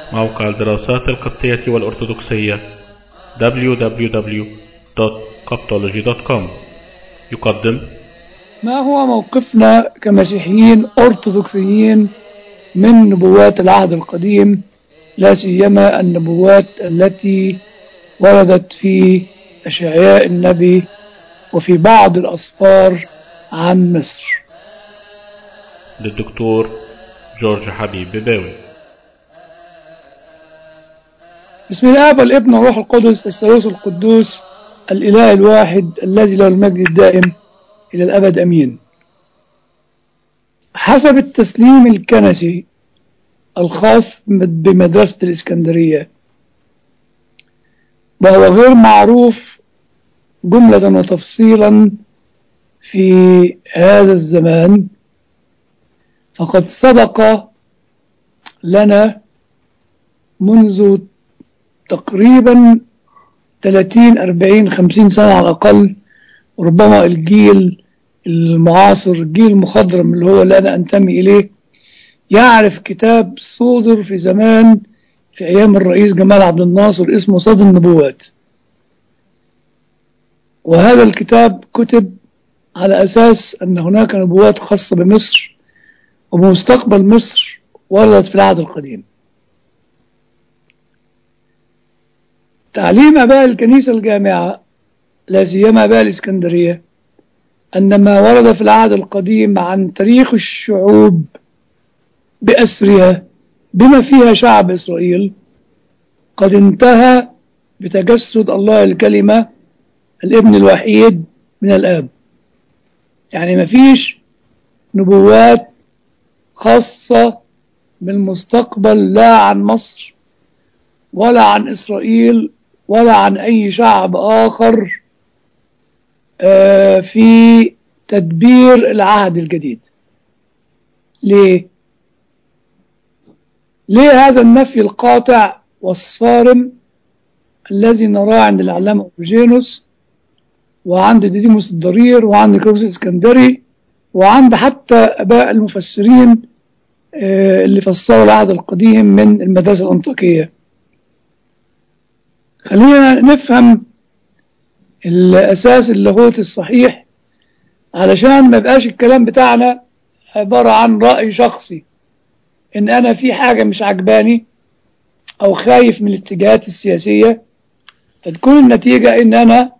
موقع الدراسات القبطية والأرثوذكسية www.coptology.com يقدم ما هو موقفنا كمسيحيين أرثوذكسيين من نبوات العهد القديم لا سيما النبوات التي وردت في أشعياء النبي وفي بعض الأسفار عن مصر للدكتور جورج حبيب بباوي بسم الآب والابن والروح القدس الثالوث القدوس الإله الواحد الذي له المجد الدائم إلى الأبد أمين حسب التسليم الكنسي الخاص بمدرسة الإسكندرية وهو غير معروف جملة وتفصيلا في هذا الزمان فقد سبق لنا منذ تقريبا 30 40 50 سنة على الأقل ربما الجيل المعاصر الجيل المخضرم اللي هو اللي أنا أنتمي إليه يعرف كتاب صودر في زمان في أيام الرئيس جمال عبد الناصر اسمه صدى النبوات وهذا الكتاب كتب على أساس أن هناك نبوات خاصة بمصر وبمستقبل مصر وردت في العهد القديم تعليم أباء الكنيسة الجامعة لا سيما أباء الإسكندرية أن ما ورد في العهد القديم عن تاريخ الشعوب بأسرها بما فيها شعب إسرائيل قد انتهى بتجسد الله الكلمة الابن الوحيد من الآب يعني ما فيش نبوات خاصة بالمستقبل لا عن مصر ولا عن إسرائيل ولا عن أي شعب آخر في تدبير العهد الجديد ليه؟ ليه هذا النفي القاطع والصارم الذي نراه عند العلامة أوجينوس وعند ديديموس الضرير وعند كروس الإسكندري وعند حتى أباء المفسرين اللي فسروا العهد القديم من المدرسة الأنطاكية خلينا نفهم الأساس اللاهوتي الصحيح علشان ما يبقاش الكلام بتاعنا عبارة عن رأي شخصي إن أنا في حاجة مش عجباني أو خايف من الاتجاهات السياسية فتكون النتيجة إن أنا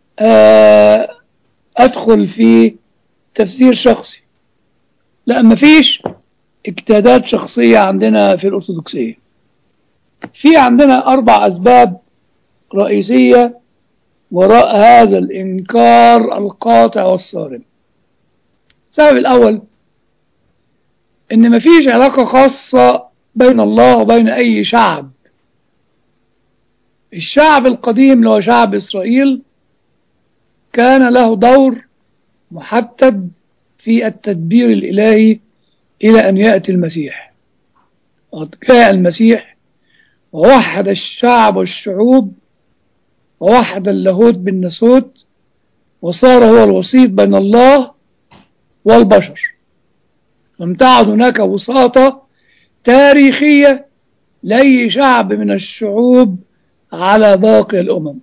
أدخل في تفسير شخصي لا مفيش اجتهادات شخصية عندنا في الأرثوذكسية في عندنا أربع أسباب رئيسية وراء هذا الإنكار القاطع والصارم السبب الأول إن مفيش علاقة خاصة بين الله وبين أي شعب الشعب القديم اللي هو شعب إسرائيل كان له دور محدد في التدبير الإلهي إلى أن يأتي المسيح وقد جاء المسيح ووحد الشعب والشعوب ووحد اللاهوت بالناسوت وصار هو الوسيط بين الله والبشر لم تعد هناك وساطة تاريخية لأي شعب من الشعوب على باقي الأمم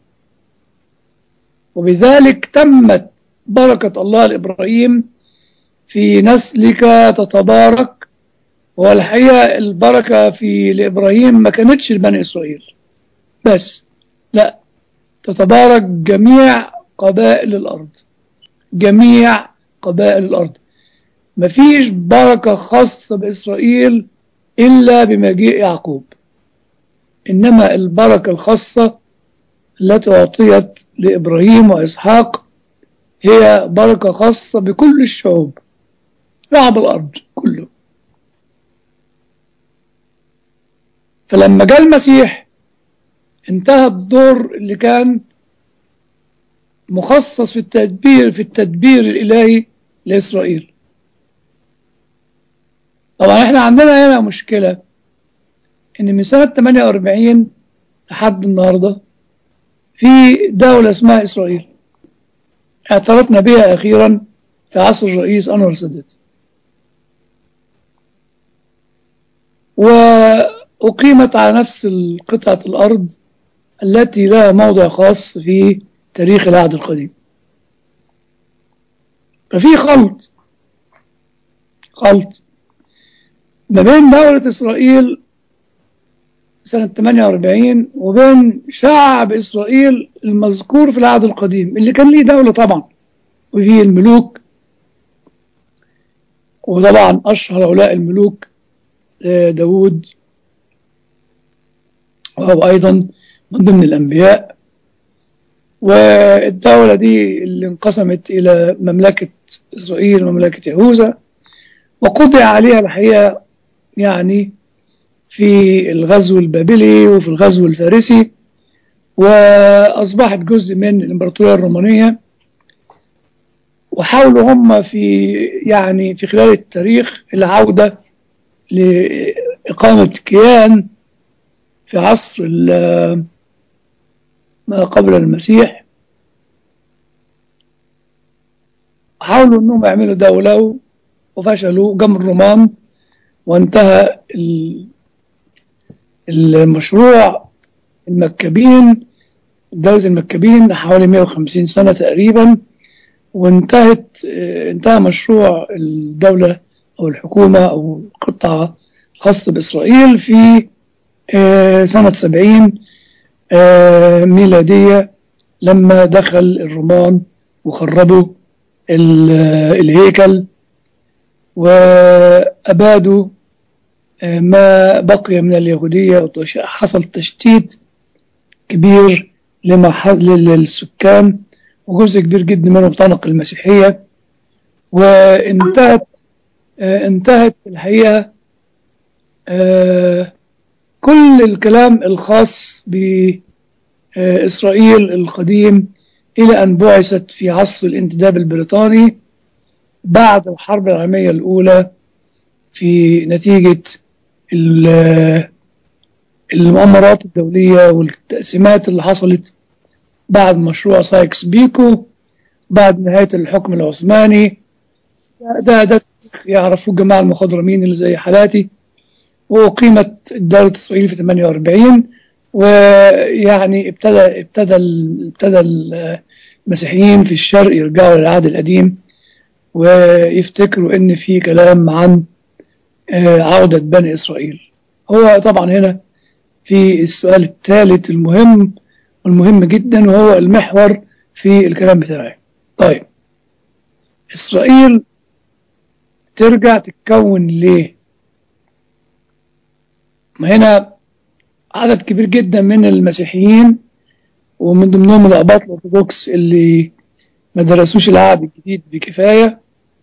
وبذلك تمت بركة الله لإبراهيم في نسلك تتبارك والحقيقة البركة في لإبراهيم ما كانتش لبني إسرائيل بس لا تتبارك جميع قبائل الأرض جميع قبائل الأرض مفيش بركة خاصة بإسرائيل إلا بمجيء يعقوب إنما البركة الخاصة التي أعطيت لإبراهيم وإسحاق هي بركة خاصة بكل الشعوب شعب الأرض كله فلما جاء المسيح انتهى الدور اللي كان مخصص في التدبير في التدبير الإلهي لإسرائيل طبعا احنا عندنا هنا مشكلة ان من سنة 48 لحد النهاردة في دولة اسمها إسرائيل اعترفنا بها أخيرا في عصر الرئيس أنور السادات و أقيمت على نفس قطعة الأرض التي لها موضع خاص في تاريخ العهد القديم ففي خلط خلط ما بين دولة إسرائيل سنة 48 وبين شعب إسرائيل المذكور في العهد القديم اللي كان ليه دولة طبعا وفيه الملوك وطبعا أشهر هؤلاء الملوك داود وهو أيضا من ضمن الأنبياء والدولة دي اللي انقسمت إلى مملكة إسرائيل ومملكة يهوذا وقضي عليها الحقيقة يعني في الغزو البابلي وفي الغزو الفارسي وأصبحت جزء من الإمبراطورية الرومانية وحاولوا هم في يعني في خلال التاريخ العودة لإقامة كيان في عصر ما قبل المسيح حاولوا انهم يعملوا دولة وفشلوا جم الرومان وانتهى المشروع المكابين دولة المكابين حوالي 150 سنة تقريبا وانتهت انتهى مشروع الدولة أو الحكومة أو القطعة الخاصة بإسرائيل في سنة 70 ميلادية لما دخل الرومان وخربوا الهيكل وأبادوا ما بقي من اليهودية حصل تشتيت كبير لما للسكان وجزء كبير جدا منهم طنق المسيحية وانتهت انتهت الحقيقة كل الكلام الخاص بإسرائيل القديم إلى أن بعثت في عصر الانتداب البريطاني بعد الحرب العالمية الأولى في نتيجة المؤامرات الدولية والتقسيمات اللي حصلت بعد مشروع سايكس بيكو بعد نهاية الحكم العثماني ده ده يعرفوه جماعة المخضرمين اللي زي حالاتي وقيمت دولة إسرائيل في 48 ويعني ابتدى ابتدى ابتدى المسيحيين في الشرق يرجعوا للعهد القديم ويفتكروا ان في كلام عن عودة بني إسرائيل هو طبعا هنا في السؤال الثالث المهم والمهم جدا وهو المحور في الكلام بتاعي طيب إسرائيل ترجع تتكون ليه ما هنا عدد كبير جدا من المسيحيين ومن ضمنهم الأباط الأرثوذكس اللي ما درسوش العهد الجديد بكفاية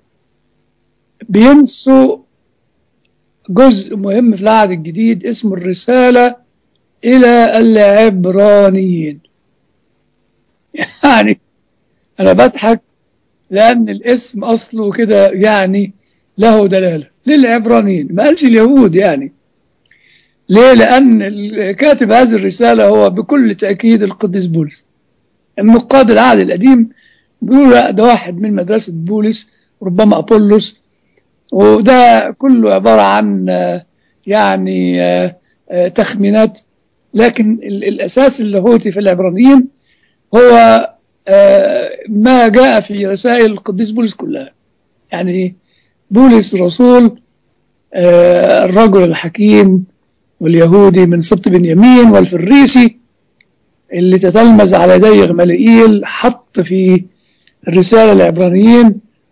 بينسوا جزء مهم في العهد الجديد اسمه الرسالة إلى العبرانيين يعني أنا بضحك لأن الاسم أصله كده يعني له دلالة للعبرانيين ما قالش اليهود يعني ليه لأن كاتب هذه الرسالة هو بكل تأكيد القديس بولس النقاد العهد القديم بيقولوا لا ده واحد من مدرسة بولس ربما أبولس وده كله عبارة عن يعني تخمينات لكن الأساس اللاهوتي في العبرانيين هو ما جاء في رسائل القديس بولس كلها يعني بولس رسول الرجل الحكيم واليهودي من سبط بنيامين والفريسي اللي تتلمذ على يدي غمالئيل حط في الرسالة العبرانيين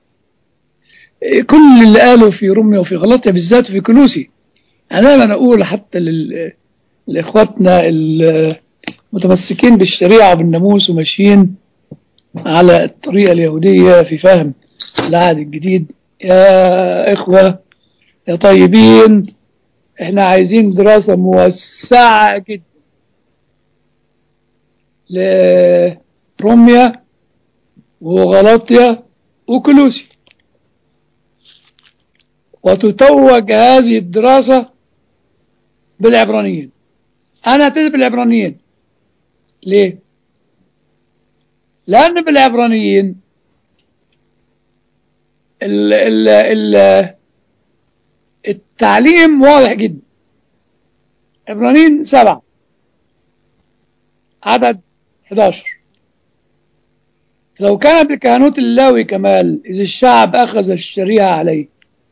كل اللي قاله في روميا وفي غلطيا بالذات وفي كنوسي أنا دايما أقول حتى لإخواتنا المتمسكين بالشريعة وبالناموس وماشيين على الطريقة اليهودية في فهم العهد الجديد يا إخوة يا طيبين احنا عايزين دراسة موسعة جدا لروميا وغلطيا وكلوسي وتتوج هذه الدراسة بالعبرانيين أنا أبتدي بالعبرانيين ليه؟ لأن بالعبرانيين ال ال ال التعليم واضح جدا عبرانيين سبعة عدد 11 لو كان بكهنوت اللاوي كمال إذا الشعب أخذ الشريعة عليه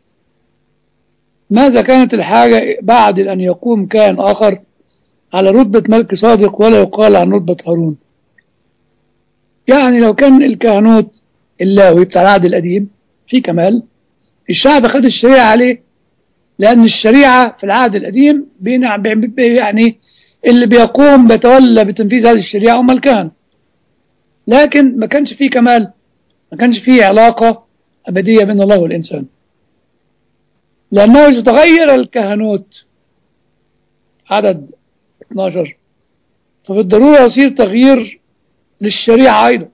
ماذا كانت الحاجة بعد أن يقوم كائن آخر على رتبة ملك صادق ولا يقال عن رتبة هارون يعني لو كان الكهنوت اللاوي بتاع العهد القديم في كمال الشعب خد الشريعة عليه لأن الشريعة في العهد القديم بينع- بي- بي- يعني اللي بيقوم بيتولى بتنفيذ هذه الشريعة هم الكهنة لكن ما كانش فيه كمال ما كانش فيه علاقة أبدية بين الله والإنسان لأنه إذا تغير الكهنوت عدد 12 فبالضرورة يصير تغيير للشريعة أيضا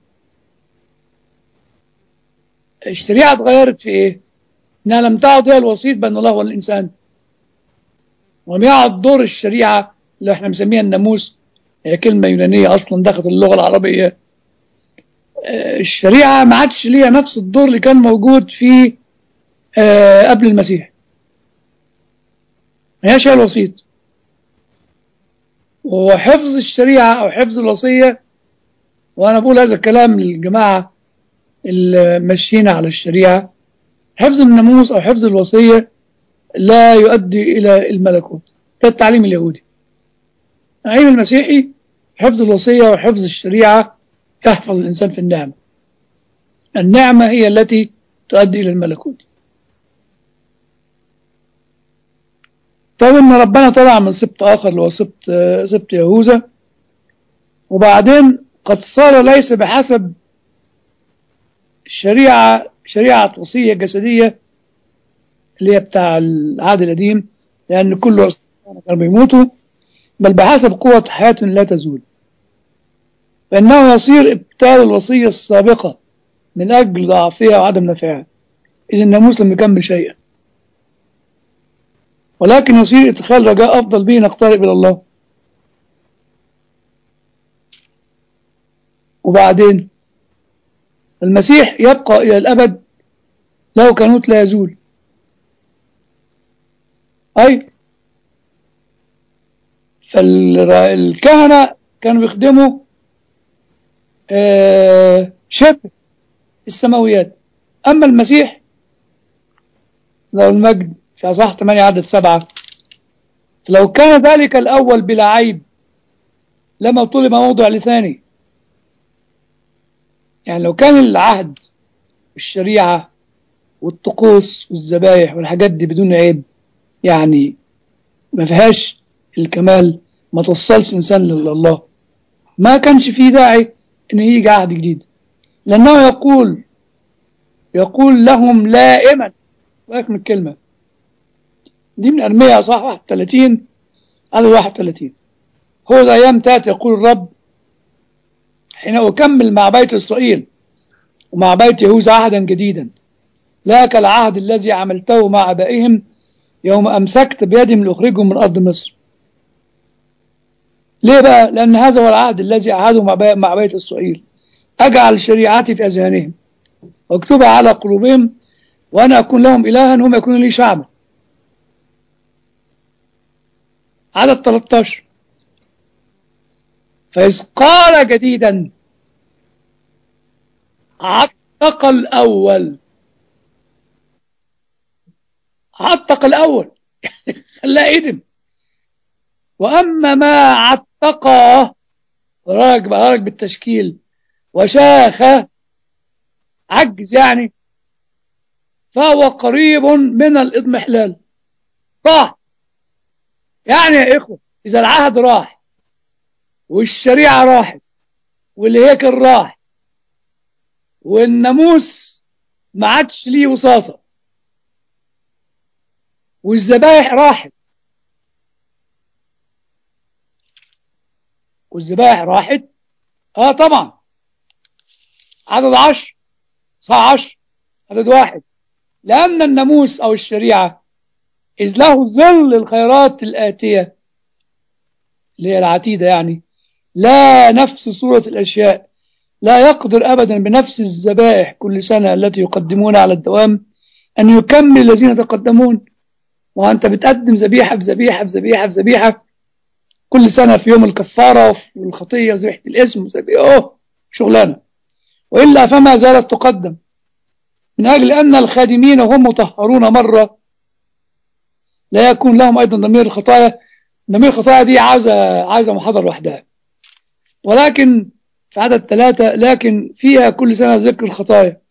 الشريعة اتغيرت في إيه؟ إنها لم تعد هي الوسيط بين الله والإنسان ولم يعد دور الشريعة اللي احنا مسميها الناموس هي كلمة يونانية أصلا دخلت اللغة العربية آه، الشريعة ما عادش ليها نفس الدور اللي كان موجود في آه، قبل المسيح ما هياش هي الوسيط وحفظ الشريعة أو حفظ الوصية وأنا بقول هذا الكلام للجماعة اللي ماشيين على الشريعة حفظ الناموس أو حفظ الوصية لا يؤدي إلى الملكوت ده التعليم اليهودي التعليم المسيحي حفظ الوصية وحفظ الشريعة يحفظ الإنسان في النعمة النعمة هي التي تؤدي إلى الملكوت طب إن ربنا طلع من سبط آخر اللي هو سبط آه، سبط يهوذا وبعدين قد صار ليس بحسب الشريعة شريعة وصية جسدية اللي هي بتاع العهد القديم لأن كل رسول كانوا بيموتوا بل بحسب قوة حياة لا تزول فإنه يصير إبطال الوصية السابقة من أجل ضعفها وعدم نفعها إذا الناموس لم يكمل شيئا ولكن يصير إدخال رجاء أفضل به نقترب إلى الله وبعدين المسيح يبقى إلى الأبد له كنوت لا يزول أي فالكهنة كانوا بيخدموا آه، شبه السماويات أما المسيح له المجد في أصحاح 8 عدد سبعة لو كان ذلك الأول بلا عيب لما طلب موضع لساني يعني لو كان العهد والشريعة والطقوس والذبايح والحاجات دي بدون عيب يعني ما فيهاش الكمال ما توصلش إنسان لله ما كانش فيه داعي إن يجي عهد جديد لأنه يقول يقول لهم لائما ولكن الكلمة دي من أرمية صح 31 على 31 هو الأيام تأتي يقول الرب حين أكمل مع بيت إسرائيل ومع بيت يهوذا عهدا جديدا لا كالعهد الذي عملته مع آبائهم يوم أمسكت بيدهم لأخرجهم من أرض مصر ليه بقى؟ لأن هذا هو العهد الذي عهده مع بي- مع بيت إسرائيل أجعل شريعتي في أذهانهم واكتبها على قلوبهم وأنا أكون لهم إلها هم يكونوا لي شعبا عدد 13 فإذ قال جديدا عتق الأول عتق الأول خلاه إدم وأما ما عتقه راك بقى راك بالتشكيل وشاخ عجز يعني فهو قريب من الإضمحلال راح يعني يا إخوة إذا العهد راح والشريعة راحت والهيكل راح والناموس ما عادش ليه وساطة والذبائح راحت والذبائح راحت اه طبعا عدد عشر صح عشر عدد واحد لأن الناموس أو الشريعة إذ له ظل الخيرات الآتية اللي هي العتيدة يعني لا نفس صورة الأشياء لا يقدر أبدا بنفس الذبائح كل سنة التي يقدمون على الدوام أن يكمل الذين يتقدمون وأنت بتقدم ذبيحة في ذبيحة في ذبيحة في ذبيحة كل سنة في يوم الكفارة وفي الخطية ذبيحة الاسم اوه شغلانة وإلا فما زالت تقدم من أجل أن الخادمين هم مطهرون مرة لا يكون لهم أيضا ضمير الخطايا ضمير الخطايا دي عايزة عايزة محاضرة لوحدها ولكن في عدد ثلاثة لكن فيها كل سنة ذكر الخطايا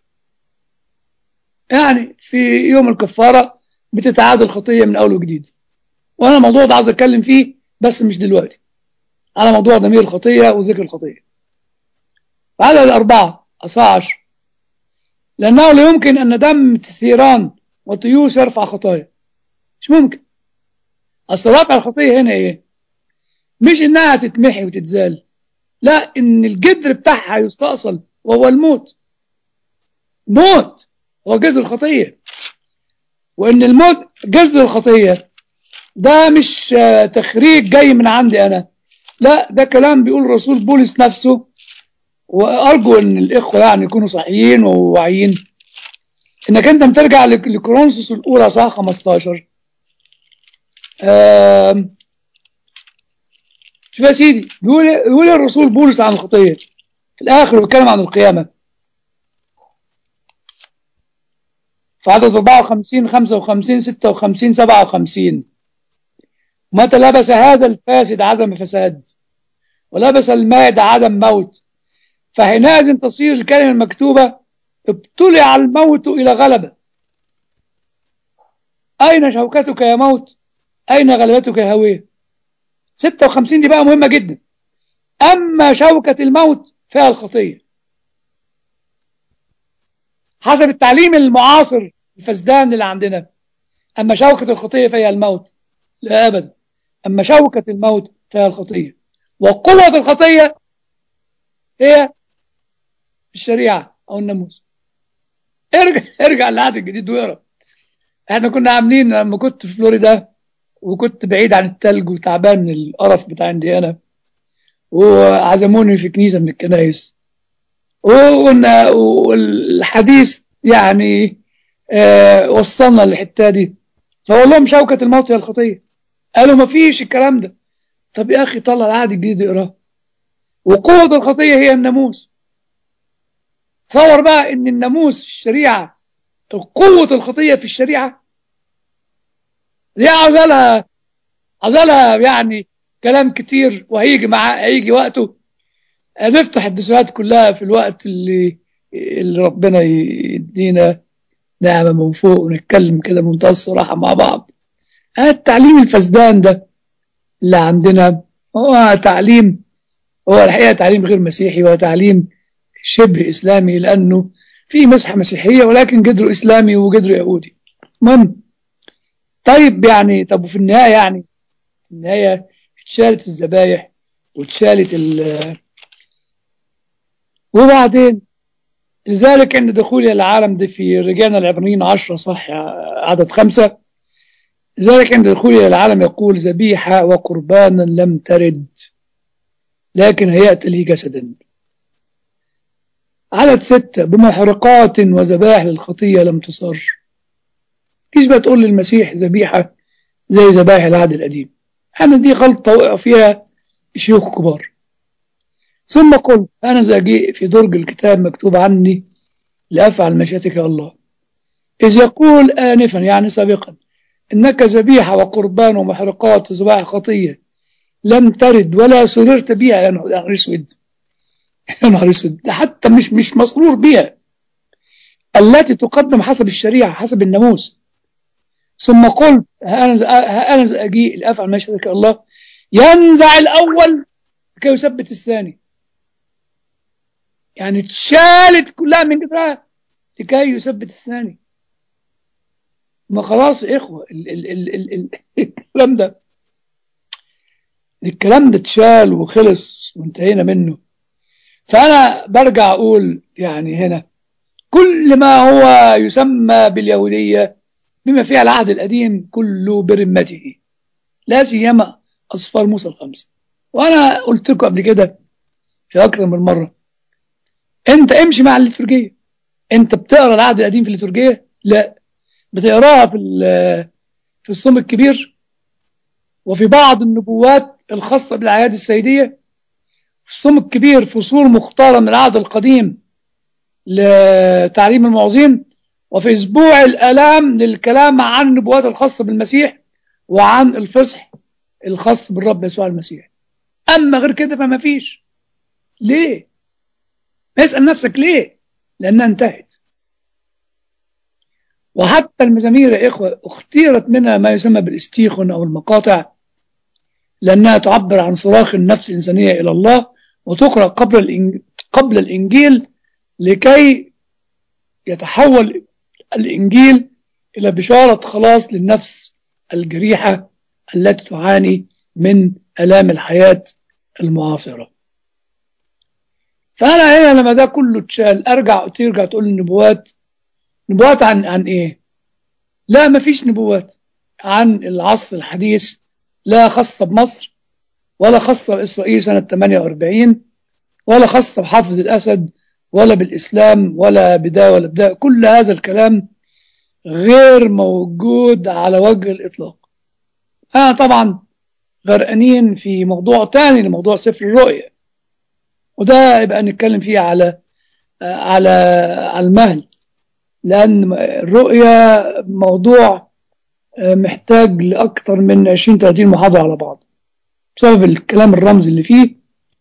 يعني في يوم الكفارة بتتعاد الخطية من أول وجديد وأنا الموضوع ده عايز أتكلم فيه بس مش دلوقتي على موضوع ضمير الخطية وذكر الخطية عدد الأربعة أصحاح عشر لأنه لا يمكن أن دم الثيران والطيوس يرفع خطايا مش ممكن أصل رفع الخطية هنا إيه مش إنها تتمحي وتتزال لا إن الجذر بتاعها يستأصل وهو الموت موت هو جذر الخطية وإن الموت جذر الخطية ده مش تخريج جاي من عندي أنا لا ده كلام بيقول الرسول بولس نفسه وأرجو إن الإخوة يعني يكونوا صحيين وواعيين إنك أنت بترجع لكرونسوس الأولى صح 15 شوف يا سيدي بيقول يقول الرسول بولس عن الخطية في الآخر بيتكلم عن القيامة في عدد 54 55 56 57 متى لبس هذا الفاسد عدم فساد ولبس المائد عدم موت فحينئذ تصير الكلمة المكتوبة ابتلع الموت إلى غلبة أين شوكتك يا موت أين غلبتك يا هوية 56 دي بقى مهمة جدا أما شوكة الموت فيها الخطية حسب التعليم المعاصر الفسدان اللي عندنا أما شوكة الخطية فيها الموت لا أبدا أما شوكة الموت فيها الخطية وقوة الخطية هي الشريعة أو الناموس ارجع ارجع للعهد الجديد واقرا احنا كنا عاملين لما كنت في فلوريدا وكنت بعيد عن التلج وتعبان من القرف بتاع انديانا وعزموني في كنيسة من الكنائس وقلنا والحديث يعني آه وصلنا للحتة دي فقول لهم شوكة الموت هي الخطية قالوا ما فيش الكلام ده طب يا أخي طلع العهد الجديد اقراه وقوة الخطية هي الناموس تصور بقى ان الناموس الشريعة قوة الخطية في الشريعة دي عزلها عزلها يعني كلام كتير وهيجي مع هيجي وقته نفتح الدسوات كلها في الوقت اللي اللي ربنا يدينا نعمة من فوق ونتكلم كده بمنتهى الصراحة مع بعض التعليم الفسدان ده اللي عندنا هو تعليم هو الحقيقة تعليم غير مسيحي هو تعليم شبه إسلامي لأنه في مسحة مسيحية ولكن قدره إسلامي وقدره يهودي المهم طيب يعني طب وفي النهاية يعني في النهاية اتشالت الذبايح واتشالت ال وبعدين لذلك عند دخولي العالم ده في رجعنا العبرانيين عشرة صح عدد خمسة لذلك عند دخولي العالم يقول ذبيحة وقربانا لم ترد لكن هيأت لي جسدا عدد ستة بمحرقات وذبائح للخطية لم تصر كيش بقى تقول للمسيح ذبيحة زي ذبائح العهد القديم أنا دي غلطة وقع فيها شيوخ كبار ثم قلت أنا زاجيء في درج الكتاب مكتوب عني لأفعل مشيتك يا الله إذ يقول آنفا يعني سابقا إنك ذبيحة وقربان ومحرقات وذبائح خطية لم ترد ولا سررت بها يا نهار اسود يا نهار اسود ده حتى مش مش مسرور بها التي تقدم حسب الشريعة حسب الناموس ثم قلت ها أنا أجيء لأفعل ما يشهدك الله ينزع الأول لكي يثبت الثاني يعني اتشالت كلها من جدرها لكي يثبت الثاني ما خلاص يا إخوة ال ال ال ال ال الكلام ده الكلام ده اتشال وخلص وانتهينا منه فأنا برجع أقول يعني هنا كل ما هو يسمى باليهودية بما فيها العهد القديم كله برمته لا سيما أصفار موسى الخمسة وأنا قلت لكم قبل كده في أكثر من مرة أنت امشي مع الليتورجية أنت بتقرأ العهد القديم في الليتورجية لا بتقراها في في الصوم الكبير وفي بعض النبوات الخاصة بالأعياد السيدية في الصوم الكبير فصول مختارة من العهد القديم لتعليم المعوزين وفي أسبوع الآلام للكلام عن النبوات الخاصة بالمسيح وعن الفصح الخاص بالرب يسوع المسيح أما غير كده فما فيش ليه؟ اسأل نفسك ليه؟ لأنها انتهت وحتى المزامير يا إخوة اختيرت منها ما يسمى بالاستيخون أو المقاطع لأنها تعبر عن صراخ النفس الإنسانية إلى الله وتقرأ قبل الإنجيل, قبل الإنجيل لكي يتحول الإنجيل إلى بشارة خلاص للنفس الجريحة التي تعاني من ألام الحياة المعاصرة فأنا هنا لما ده كله اتشال أرجع ترجع تقول النبوات نبوات عن عن إيه؟ لا ما فيش نبوات عن العصر الحديث لا خاصة بمصر ولا خاصة بإسرائيل سنة 48 ولا خاصة بحافظ الأسد ولا بالإسلام ولا بدا ولا بدا كل هذا الكلام غير موجود على وجه الإطلاق أنا طبعا غرقانين في موضوع تاني لموضوع سفر الرؤية وده يبقى نتكلم فيه على على على المهل لأن الرؤية موضوع محتاج لأكثر من 20 30 محاضرة على بعض بسبب الكلام الرمزي اللي فيه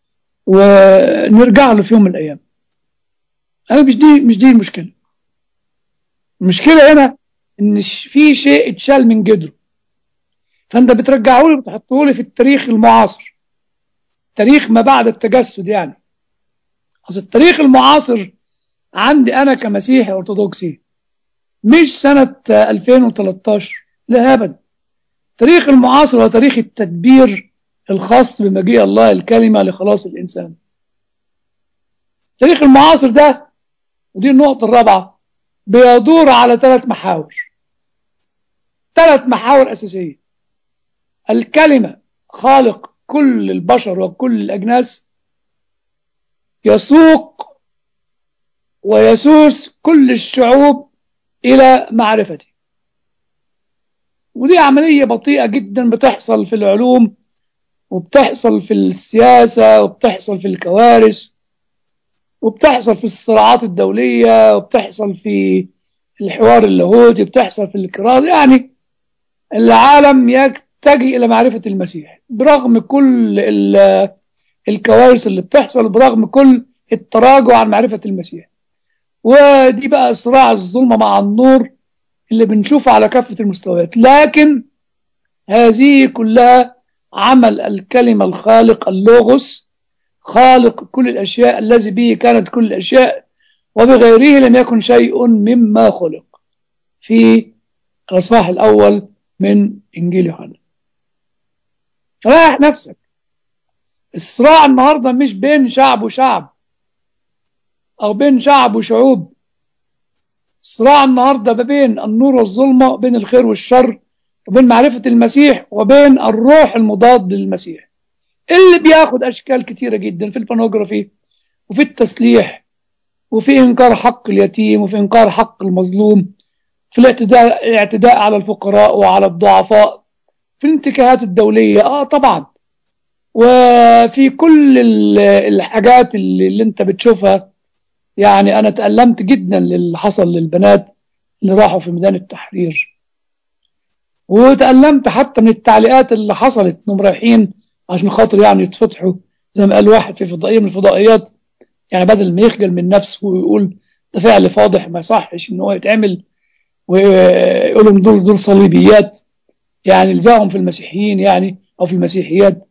ونرجع له في يوم من الأيام أنا مش دي مش دي المشكلة المشكلة هنا إن في شيء اتشال من جدره فأنت بترجعه لي بتحطه لي في التاريخ المعاصر تاريخ ما بعد التجسد يعني أصل التاريخ المعاصر عندي أنا كمسيحي أرثوذكسي مش سنة 2013 لا أبدا تاريخ المعاصر هو تاريخ التدبير الخاص بمجيء الله الكلمة لخلاص الإنسان تاريخ المعاصر ده ودي النقطة الرابعة بيدور على ثلاث محاور ثلاث محاور أساسية الكلمة خالق كل البشر وكل الأجناس يسوق ويسوس كل الشعوب إلى معرفته ودي عملية بطيئة جدا بتحصل في العلوم وبتحصل في السياسة وبتحصل في الكوارث وبتحصل في الصراعات الدولية وبتحصل في الحوار اللاهوتي بتحصل في الكرازة يعني العالم يتجه إلى معرفة المسيح برغم كل الكوارث اللي بتحصل برغم كل التراجع عن معرفة المسيح ودي بقى صراع الظلمة مع النور اللي بنشوفه على كافة المستويات لكن هذه كلها عمل الكلمة الخالق اللوغوس خالق كل الأشياء الذي به كانت كل الأشياء وبغيره لم يكن شيء مما خلق في الأصحاح الأول من إنجيل يوحنا رايح نفسك الصراع النهاردة مش بين شعب وشعب أو بين شعب وشعوب الصراع النهاردة ما بين النور والظلمة بين الخير والشر وبين معرفة المسيح وبين الروح المضاد للمسيح اللي بياخد أشكال كتيرة جدا في البانوجرافي وفي التسليح وفي إنكار حق اليتيم وفي إنكار حق المظلوم في الاعتداء, الاعتداء على الفقراء وعلى الضعفاء في الانتكاهات الدولية آه طبعا وفي كل الحاجات اللي, اللي انت بتشوفها يعني أنا تألمت جدا للي حصل للبنات اللي راحوا في ميدان التحرير وتألمت حتى من التعليقات اللي حصلت انهم رايحين عشان خاطر يعني يتفتحوا زي ما قال واحد في فضائية من الفضائيات يعني بدل ما يخجل من نفسه ويقول ده فعل فاضح ما يصحش ان هو يتعمل ويقول لهم دول دول صليبيات يعني الزاهم في المسيحيين يعني او في المسيحيات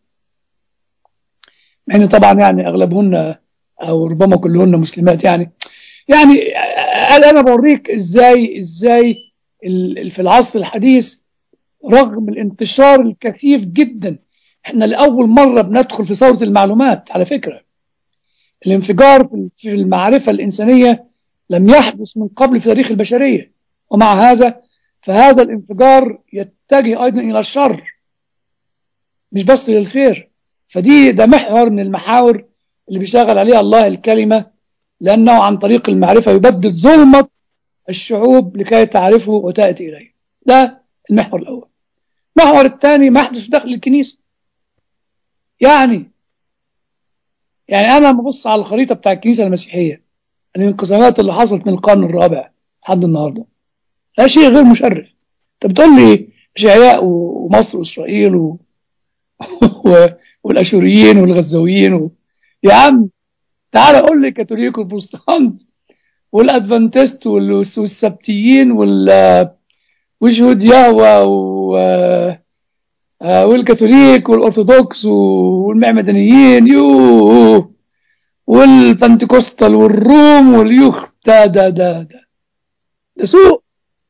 يعني طبعا يعني اغلبهن او ربما كلهن مسلمات يعني يعني انا بوريك ازاي ازاي في العصر الحديث رغم الانتشار الكثيف جدا احنا لاول مره بندخل في ثوره المعلومات على فكره الانفجار في المعرفه الانسانيه لم يحدث من قبل في تاريخ البشريه ومع هذا فهذا الانفجار يتجه ايضا الى الشر مش بس للخير فدي ده محور من المحاور اللي بيشتغل عليها الله الكلمة لأنه عن طريق المعرفة يبدد ظلمة الشعوب لكي تعرفه وتأتي إليه ده المحور الأول المحور الثاني ما يحدث داخل الكنيسة يعني يعني انا لما ابص على الخريطه بتاع الكنيسه المسيحيه الانقسامات اللي حصلت من القرن الرابع لحد النهارده ده شيء غير مشرف انت بتقول لي اشعياء ومصر واسرائيل و... و... والاشوريين والغزاويين و... يا عم تعالى قول لي كاثوليك والبروتستانت والادفنتست وال- والسبتيين وال وشهود يهوى و... آه، والكاثوليك والارثوذكس والمعمدانيين يوه والبنتكوستال والروم واليوخ ده ده ده ده ده سوء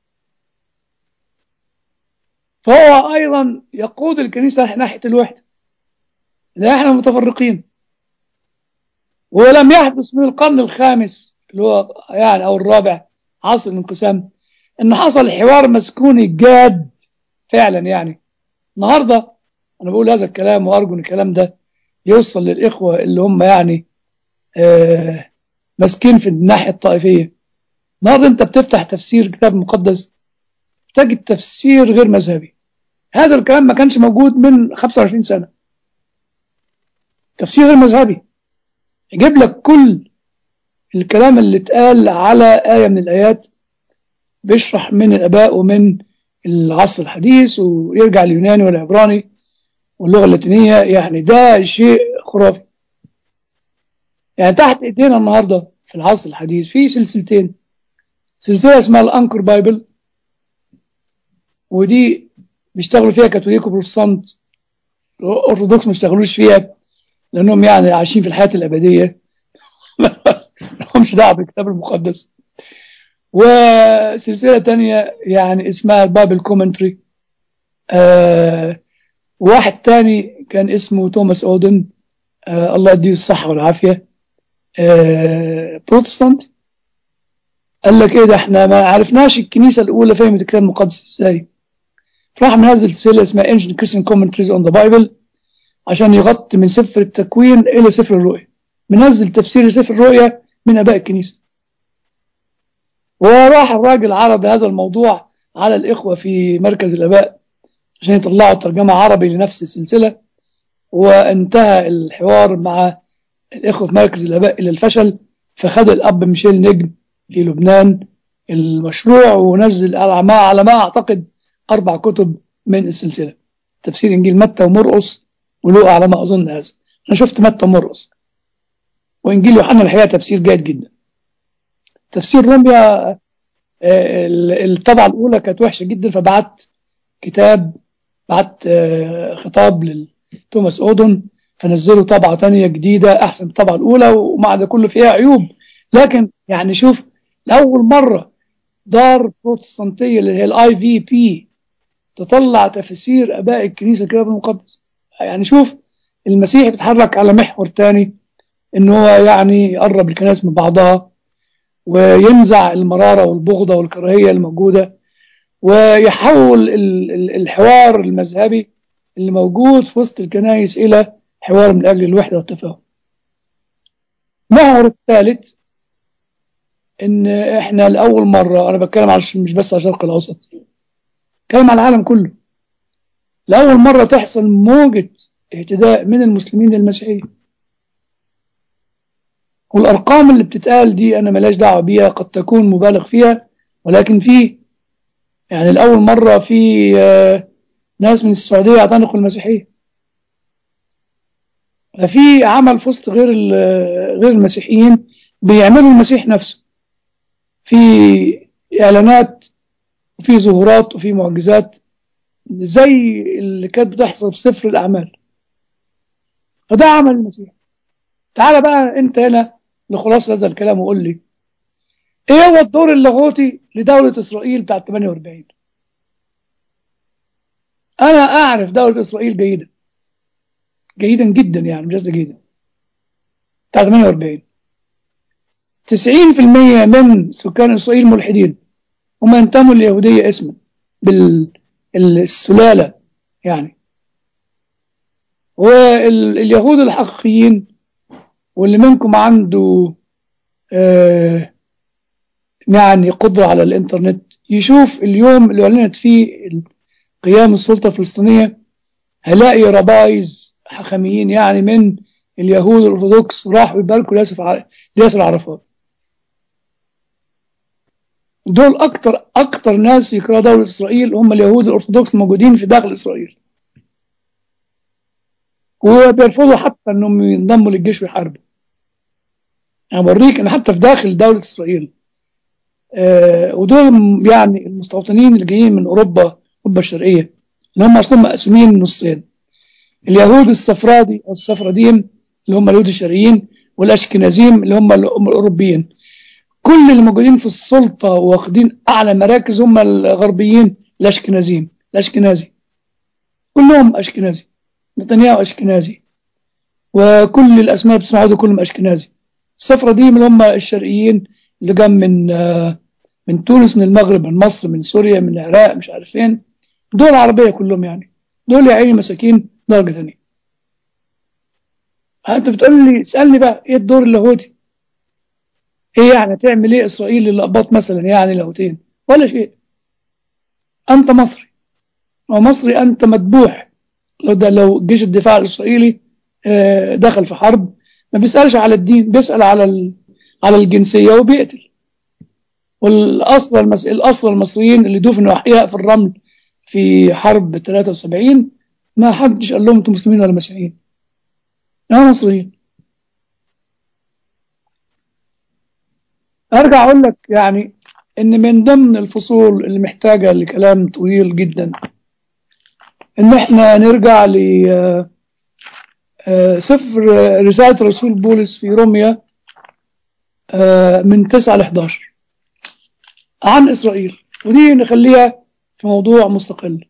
فهو ايضا يقود الكنيسه ناحيه الوحده لا احنا متفرقين ولم يحدث من القرن الخامس اللي هو يعني او الرابع عصر الانقسام ان حصل حوار مسكوني جاد فعلا يعني النهارده انا بقول هذا الكلام وارجو ان الكلام ده يوصل للاخوه اللي هم يعني آه ماسكين في الناحيه الطائفيه النهارده انت بتفتح تفسير كتاب مقدس تجد تفسير غير مذهبي هذا الكلام ما كانش موجود من 25 سنه تفسير غير مذهبي يجيب لك كل الكلام اللي اتقال على آية من الآيات بيشرح من الآباء ومن العصر الحديث ويرجع اليوناني والعبراني واللغة اللاتينية يعني ده شيء خرافي يعني تحت ايدينا النهاردة في العصر الحديث في سلسلتين سلسلة اسمها الأنكر بايبل ودي بيشتغلوا فيها كاثوليك وبروتستانت الأرثوذكس ما اشتغلوش فيها لأنهم يعني عايشين في الحياة الأبدية لهمش دعوة بالكتاب المقدس وسلسلة تانية يعني اسمها البايبل كومنتري آه واحد تاني كان اسمه توماس أودن آه الله يديه الصحة والعافية آه بروتستانت قال لك ايه ده احنا ما عرفناش الكنيسة الأولى فهمت الكتاب المقدس ازاي فراح منزل سلسلة اسمها Ancient Christian Commentaries on the Bible عشان يغطي من سفر التكوين إلى سفر الرؤيا منزل تفسير سفر الرؤيا من اباء الكنيسه وراح الراجل عرض هذا الموضوع على الاخوه في مركز الاباء عشان يطلعوا ترجمه عربي لنفس السلسله وانتهى الحوار مع الاخوه في مركز الاباء الى الفشل فخد الاب ميشيل نجم في لبنان المشروع ونزل على ما على ما اعتقد اربع كتب من السلسله تفسير انجيل متى ومرقس ولوقا على ما اظن هذا انا شفت متى ومرقس وانجيل يوحنا الحقيقه تفسير جيد جدا تفسير روميا الطبعه الاولى كانت وحشه جدا فبعت كتاب بعت خطاب لتوماس اودن فنزلوا طبعه ثانيه جديده احسن من الطبعه الاولى ومع ده كله فيها عيوب لكن يعني شوف لاول مره دار بروتستانتيه اللي هي الاي في بي تطلع تفسير اباء الكنيسه الكتاب المقدس يعني شوف المسيح بيتحرك على محور ثاني ان هو يعني يقرب الكنائس من بعضها وينزع المراره والبغضه والكراهيه الموجوده ويحول الحوار المذهبي اللي موجود في وسط الكنائس الى حوار من اجل الوحده والتفاهم. المحور الثالث ان احنا لاول مره انا بتكلم على مش بس على الشرق الاوسط بتكلم على العالم كله لاول مره تحصل موجه اهتداء من المسلمين للمسيحيه والأرقام اللي بتتقال دي أنا ملاش دعوة بيها قد تكون مبالغ فيها ولكن في يعني لأول مرة في ناس من السعودية اعتنقوا المسيحية ففي عمل في وسط غير غير المسيحيين بيعملوا المسيح نفسه في إعلانات وفي ظهورات وفي معجزات زي اللي كانت بتحصل في سفر الأعمال فده عمل المسيح تعال بقى انت هنا لخلاص هذا الكلام وقول لي ايه هو الدور اللاهوتي لدولة اسرائيل بتاعت 48 انا اعرف دولة اسرائيل جيدا جيدا جدا يعني مش جيدا بتاعت 48 90% من سكان اسرائيل ملحدين هم ينتموا لليهودية اسما بالسلالة يعني واليهود الحقيقيين واللي منكم عنده آه يعني قدرة على الإنترنت يشوف اليوم اللي أعلنت فيه قيام السلطة الفلسطينية هلاقي ربايز حكميين يعني من اليهود الأرثوذكس راحوا يباركوا لياسر ع- لياسر عرفات دول أكتر أكتر ناس يكرهوا دولة إسرائيل هم اليهود الأرثوذكس الموجودين في داخل إسرائيل وبيرفضوا حتى انهم ينضموا للجيش ويحاربوا انا بوريك ان حتى في داخل دولة اسرائيل آه ودول م- يعني المستوطنين اللي جايين من اوروبا اوروبا الشرقية اللي هم اصلا مقسومين نصين اليهود السفرادي او السفرديم اللي هم اليهود الشرقيين والاشكنازيم اللي هم ال- هم الاوروبيين كل اللي موجودين في السلطة واخدين اعلى مراكز هم الغربيين الاشكنازيم الاشكنازي كلهم اشكنازي نتنياهو اشكنازي وكل الاسماء بتسمعوا دول كلهم اشكنازي السفرة دي من اللي هم الشرقيين اللي جم من آه، من تونس من المغرب من مصر من سوريا من العراق مش عارف فين دول عربية كلهم يعني دول يا عيني مساكين درجة ثانية انت بتقول لي اسألني بقى ايه الدور اللاهوتي ايه يعني تعمل ايه اسرائيل اللقباط مثلا يعني لاهوتين ولا شيء انت مصري ومصري انت مذبوح لو ده لو جيش الدفاع الاسرائيلي آه، دخل في حرب ما بيسالش على الدين بيسال على ال... على الجنسيه وبيقتل والاصل المس... الاصل المصريين اللي دفنوا احياء في الرمل في حرب 73 ما حدش قال لهم انتم مسلمين ولا مسيحيين لا مصريين ارجع اقول لك يعني ان من ضمن الفصول اللي محتاجه لكلام طويل جدا ان احنا نرجع ل آه، آه، سفر آه، رسالة رسول بولس في روميا آه، من 9 ل 11 عن إسرائيل ودي نخليها في موضوع مستقل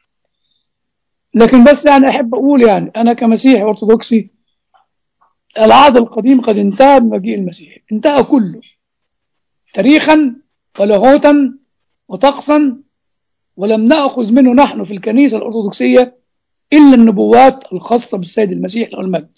لكن بس يعني أحب أقول يعني أنا كمسيحي أرثوذكسي العهد القديم قد انتهى بمجيء المسيح انتهى كله تاريخا ولاهوتا وطقسا ولم نأخذ منه نحن في الكنيسة الأرثوذكسية إلا النبوات الخاصة بالسيد المسيح له المجد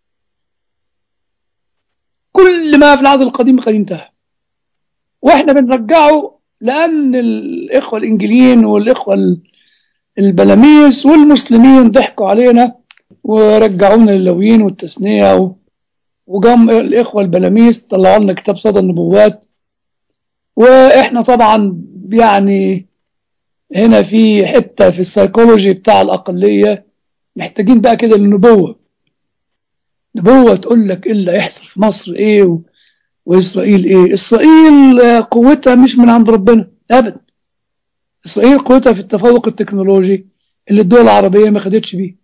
كل ما في العهد القديم قد انتهى واحنا بنرجعه لأن الإخوة الإنجيليين والإخوة ال- البلاميس والمسلمين ضحكوا علينا ورجعونا للويين والتثنية و- وجم الإخوة البلاميس طلعوا لنا كتاب صدى النبوات وإحنا طبعا يعني هنا في حتة في السيكولوجي بتاع الأقلية محتاجين بقى كده للنبوة نبوة تقول لك إيه اللي هيحصل في مصر إيه و... وإسرائيل إيه إسرائيل آه، قوتها مش من عند ربنا أبدا إسرائيل قوتها في التفوق التكنولوجي اللي الدول العربية ما خدتش بيه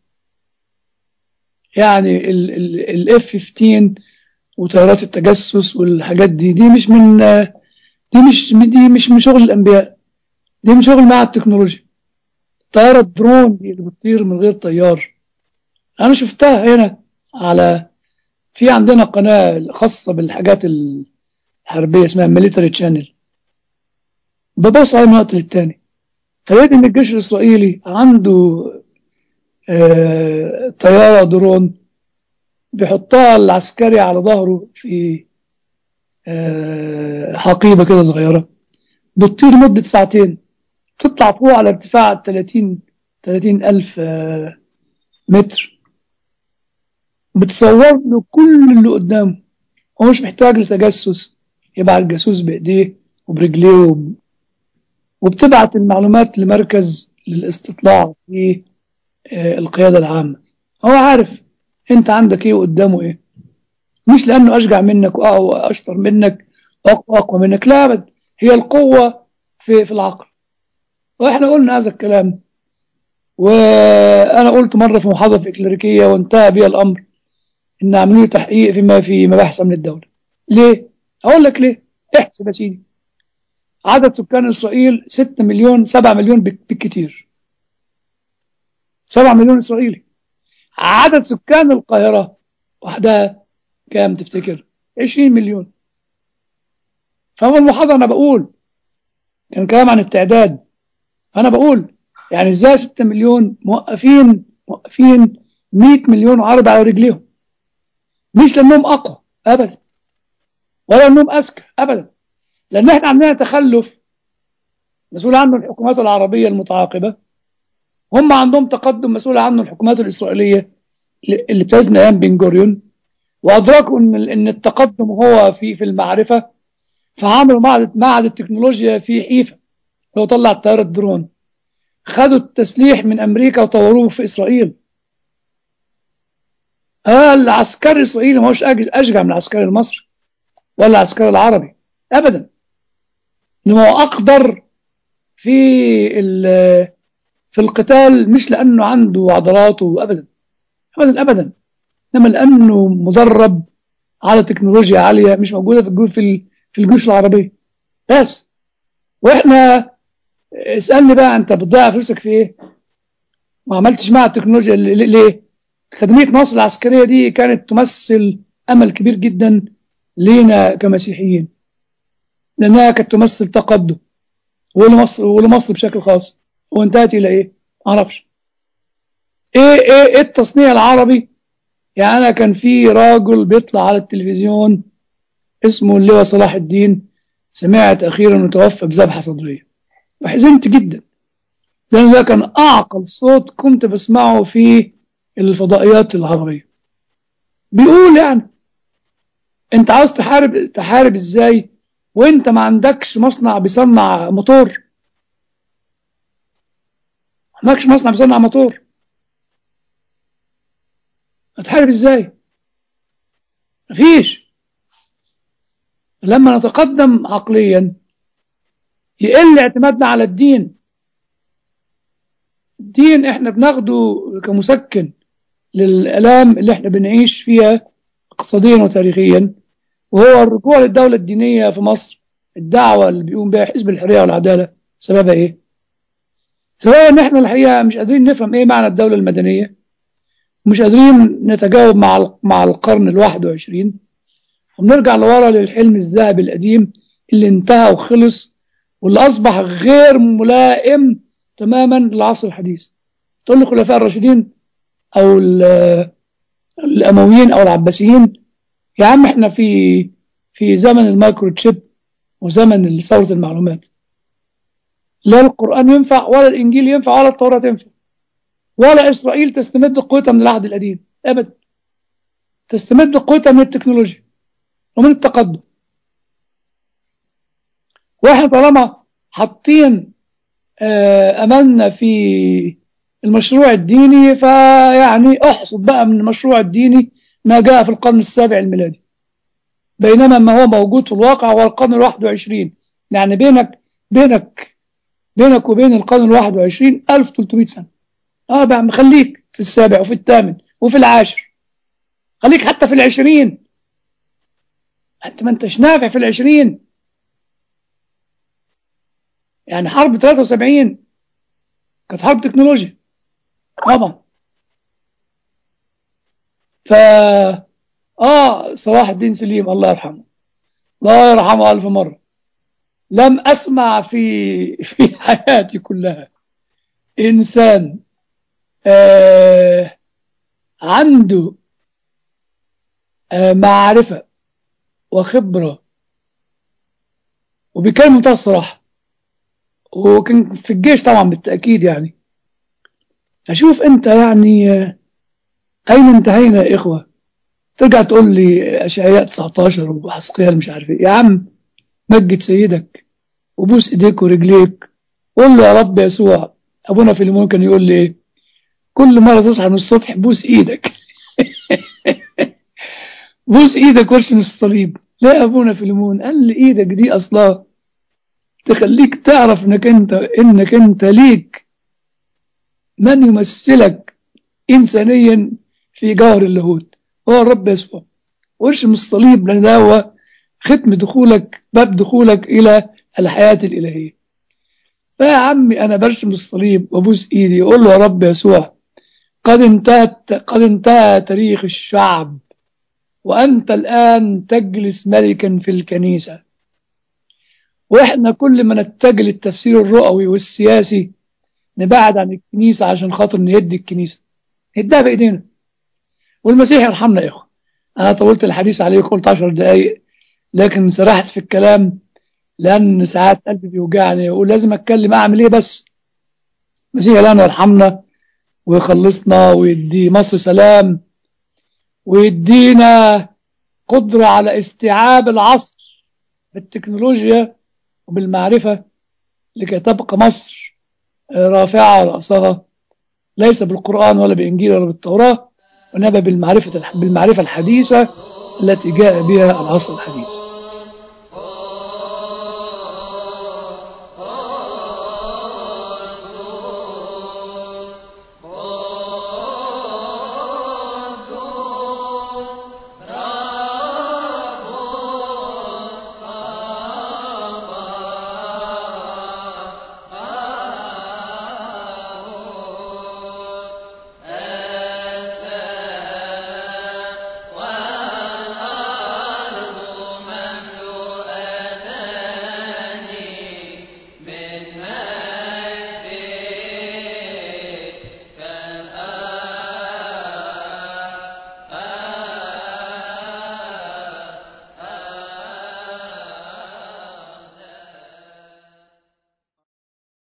يعني الاف 15 وطيارات التجسس والحاجات دي دي مش من آه، دي مش دي مش من شغل الأنبياء دي من شغل مع التكنولوجيا طيارة درون دي اللي بتطير من غير طيار أنا شفتها هنا على في عندنا قناة خاصة بالحاجات الحربية اسمها ميليتري تشانل ببص على من وقت للتاني فلقيت إن الجيش الإسرائيلي عنده آه طيارة درون بيحطها العسكري على ظهره في آه حقيبة كده صغيرة بتطير مدة ساعتين تطلع فوق على ارتفاع 30 30 ألف آه، متر بتصور له كل اللي قدامه هو مش محتاج لتجسس يبعت جاسوس بإيديه وبرجليه وب... وبتبعت المعلومات لمركز للاستطلاع في آه، القيادة العامة هو عارف انت عندك ايه وقدامه ايه مش لانه اشجع منك وأقوى واشطر منك واقوى اقوى منك لا ابدا هي القوة في في العقل واحنا قلنا هذا الكلام وانا قلت مرة في محاضرة في اكليريكية وانتهى بها الامر ان عملوا لي تحقيق فيما في مباحث امن الدولة ليه اقول لك ليه احسب يا سيدي عدد سكان اسرائيل 6 مليون 7 مليون بك- بالكتير 7 مليون اسرائيلي عدد سكان القاهرة وحدها كام تفتكر 20 مليون فهو المحاضرة انا بقول كان كلام عن التعداد انا بقول يعني ازاي 6 مليون موقفين موقفين 100 مليون عربي على رجليهم مش لانهم اقوى ابدا ولا انهم اذكى ابدا لان احنا عندنا تخلف مسؤول عنه الحكومات العربيه المتعاقبه هم عندهم تقدم مسؤول عنه الحكومات الاسرائيليه اللي ابتدت من ايام بن جوريون وادركوا ان ان التقدم هو في في المعرفه فعملوا معهد معهد التكنولوجيا في حيفا هو طلع طياره درون خدوا التسليح من امريكا وطوروه في اسرائيل آه العسكري الاسرائيلي ما هوش اشجع من العسكري المصري ولا العسكري العربي ابدا انما هو اقدر في في القتال مش لانه عنده عضلاته ابدا ابدا ابدا انما لانه مدرب على تكنولوجيا عاليه مش موجوده في الجيوش في في الجيوش العربيه بس واحنا اسالني بقى انت بتضيع فلوسك في ايه؟ ما عملتش مع التكنولوجيا ليه؟ خدميه مصر العسكريه دي كانت تمثل امل كبير جدا لينا كمسيحيين لانها كانت تمثل تقدم ولمصر ولمصر بشكل خاص وانتهت الى ايه؟ ما اعرفش ايه ايه ايه التصنيع العربي يعني انا كان في راجل بيطلع على التلفزيون اسمه اللواء صلاح الدين سمعت اخيرا انه توفى بذبحه صدريه وحزنت جدا لان ده كان اعقل صوت كنت بسمعه في الفضائيات العربيه بيقول يعني انت عاوز تحارب تحارب ازاي وانت ما عندكش مصنع بيصنع موتور ما عندكش مصنع بيصنع موتور هتحارب ازاي مفيش لما نتقدم عقليا يقل اعتمادنا على الدين الدين احنا بناخده كمسكن للالام اللي احنا بنعيش فيها اقتصاديا وتاريخيا وهو الرجوع للدولة الدينية في مصر الدعوة اللي بيقوم بها حزب الحرية والعدالة سببها ايه؟ سببها ان احنا الحقيقة مش قادرين نفهم ايه معنى الدولة المدنية ومش قادرين نتجاوب مع مع القرن الواحد وعشرين وبنرجع لورا للحلم الذهبي القديم اللي انتهى وخلص واللي أصبح غير ملائم تماما للعصر الحديث تقول لي الخلفاء الراشدين أو الأمويين أو العباسيين يا عم احنا في في زمن المايكرو تشيب وزمن ثورة المعلومات لا القرآن ينفع ولا الإنجيل ينفع ولا التوراة تنفع ولا إسرائيل تستمد قوتها من العهد القديم أبدا تستمد قوتها من التكنولوجيا ومن التقدم واحنا طالما حاطين أملنا في المشروع الديني فيعني احصد بقى من المشروع الديني ما جاء في القرن السابع الميلادي بينما ما هو موجود في الواقع هو القرن الواحد وعشرين يعني بينك بينك بينك وبين القرن الواحد وعشرين ألف تلتمائة سنة اه بقى مخليك في السابع وفي الثامن وفي العاشر خليك حتى في العشرين انت ما انتش نافع في العشرين يعني حرب 73 كانت حرب تكنولوجيا طبعا ف اه صلاح الدين سليم الله يرحمه الله يرحمه ألف مرة لم أسمع في في حياتي كلها إنسان آه عنده آه معرفة وخبرة وبيتكلم منتهى الصراحة وكان في الجيش طبعا بالتأكيد يعني أشوف أنت يعني أين انتهينا يا إخوة ترجع تقول لي أشعياء 19 وحسقيال مش عارف إيه يا عم مجد سيدك وبوس إيديك ورجليك قول له يا رب يسوع أبونا في المون كان يقول لي إيه كل مرة تصحى من الصبح بوس إيدك بوس إيدك وارشم الصليب لا أبونا في المون قال لي إيدك دي أصلا تخليك تعرف انك انت انك انت ليك من يمثلك انسانيا في جوهر اللاهوت هو الرب يسوع وارشم الصليب لان ده هو ختم دخولك باب دخولك الى الحياه الالهيه فيا عمي انا برشم الصليب وابوس ايدي اقول له يا رب يسوع قد انتهت قد انتهى تاريخ الشعب وانت الان تجلس ملكا في الكنيسه واحنا كل ما نتجه للتفسير الرؤوي والسياسي نبعد عن الكنيسة عشان خاطر نهد الكنيسة نهدها بإيدينا والمسيح يرحمنا يا إخوة أنا طولت الحديث عليه قلت عشر دقايق لكن سرحت في الكلام لأن ساعات قلبي بيوجعني وأقول لازم أتكلم أعمل إيه بس المسيح لنا يرحمنا ويخلصنا ويدي مصر سلام ويدينا قدرة على استيعاب العصر بالتكنولوجيا وبالمعرفة لكي تبقى مصر رافعة رأسها ليس بالقرآن ولا بإنجيل ولا بالتوراة وإنما بالمعرفة بالمعرفة الحديثة التي جاء بها العصر الحديث